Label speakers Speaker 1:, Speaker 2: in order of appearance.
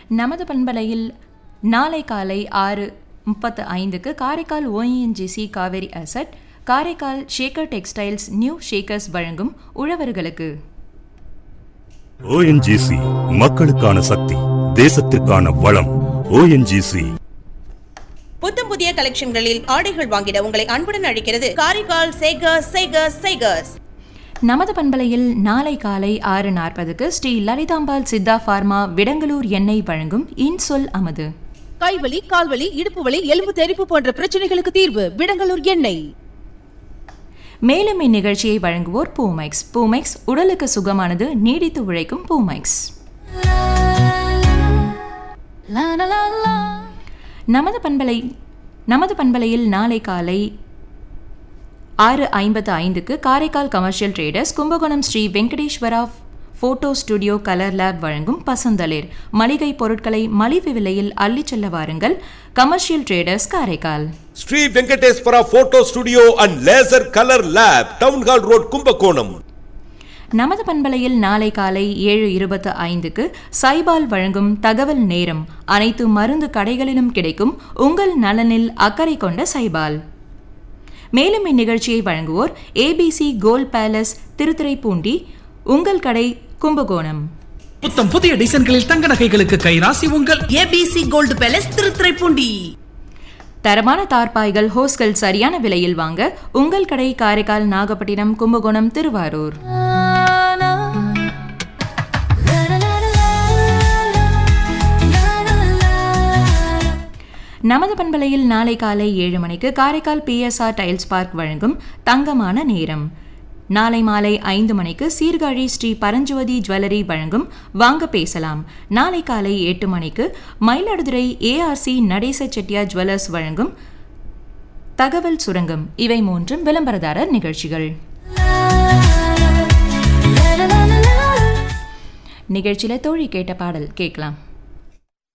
Speaker 1: நமது பண்பலையில் நாளை காலை ஆறு முப்பத்து ஐந்துக்கு Karaikal ONGC Kaveri asset Karaikal Shekar textiles new Shekars வழங்கும் உழவர்களுக்கு
Speaker 2: ஓஎன்ஜிசி மக்களுக்கான சக்தி தேசத்திற்கான வளம் ஓஎன்ஜிசி
Speaker 3: புத்தம் புதிய கலெக்ஷன்களில் ஆடைகள் வாங்கிட உங்களை அன்புடன் அழைக்கிறது காரைக்கால் சேகர்ஸ் சேகர்ஸ் சேகர்ஸ்
Speaker 1: நமது பண்பலையில் நாளை காலை ஆறு நாற்பதுக்கு ஸ்ரீ லலிதாம்பாள் சித்தா ஃபார்மா விடங்கலூர் எண்ணெய் வழங்கும் இன்சொல் அமது
Speaker 4: கைவலி கால்வலி இடுப்பு வலி எலும்பு தெறிப்பு போன்ற பிரச்சனைகளுக்கு தீர்வு விடங்கலூர் எண்ணெய்
Speaker 1: மேலும் இந்நிகழ்ச்சியை வழங்குவோர் பூமெக்ஸ் பூமெக்ஸ் உடலுக்கு சுகமானது நீடித்து உழைக்கும் பூமெக்ஸ் நமது பண்பலை நமது பண்பலையில் நாளை காலை ஆறு ஐம்பத்து ஐந்துக்கு Karaikal commercial traders Kumbakonam Sri Venkateswara photo studio colour lab வழங்கும் பசந்தளிர் மளிகை பொருட்களை மலிவு விலையில் அள்ளிச் செல்ல வாருங்கள் commercial traders Karaikal
Speaker 5: Sri Venkateswara photo studio and laser colour lab town hall road Kumbakonam
Speaker 1: நமது பண்பலையில் நாளை காலை ஏழு இருபத்து ஐந்துக்கு சைபால் வழங்கும் தகவல் நேரம் அனைத்து மருந்து கடைகளிலும் கிடைக்கும் உங்கள் நலனில் அக்கறை கொண்ட சைபால் மேலும் இந்நிகழ்ச்சியை வழங்குவோர் ஏபிசி கோல்ட் பேலஸ் திருத்துறைப்பூண்டி உங்கள் கடை கும்பகோணம்
Speaker 6: புத்தம் புதிய டிசைன்களில் தங்க நகைகளுக்கு கைராசி உங்கள்
Speaker 3: ஏபிசி கோல்டு பேலஸ் திருத்துறைப்பூண்டி
Speaker 1: தரமான தார்பாய்கள் ஹோஸ்கள் சரியான விலையில் வாங்க உங்கள் கடை காரைக்கால் நாகப்பட்டினம் கும்பகோணம் திருவாரூர் நமது பண்பலையில் நாளை காலை ஏழு மணிக்கு காரைக்கால் பிஎஸ்ஆர் டைல்ஸ் பார்க் வழங்கும் தங்கமான நேரம் நாளை மாலை ஐந்து மணிக்கு சீர்காழி ஸ்ரீ பரஞ்சுவதி ஜுவல்லரி வழங்கும் வாங்க பேசலாம் நாளை காலை எட்டு மணிக்கு மயிலாடுதுறை ஏஆர்சி நடேச செட்டியார் ஜுவல்லர்ஸ் வழங்கும் தகவல் சுரங்கம் இவை மூன்றும் விளம்பரதாரர் நிகழ்ச்சிகள் நிகழ்ச்சியில தோழி கேட்ட பாடல் கேட்கலாம்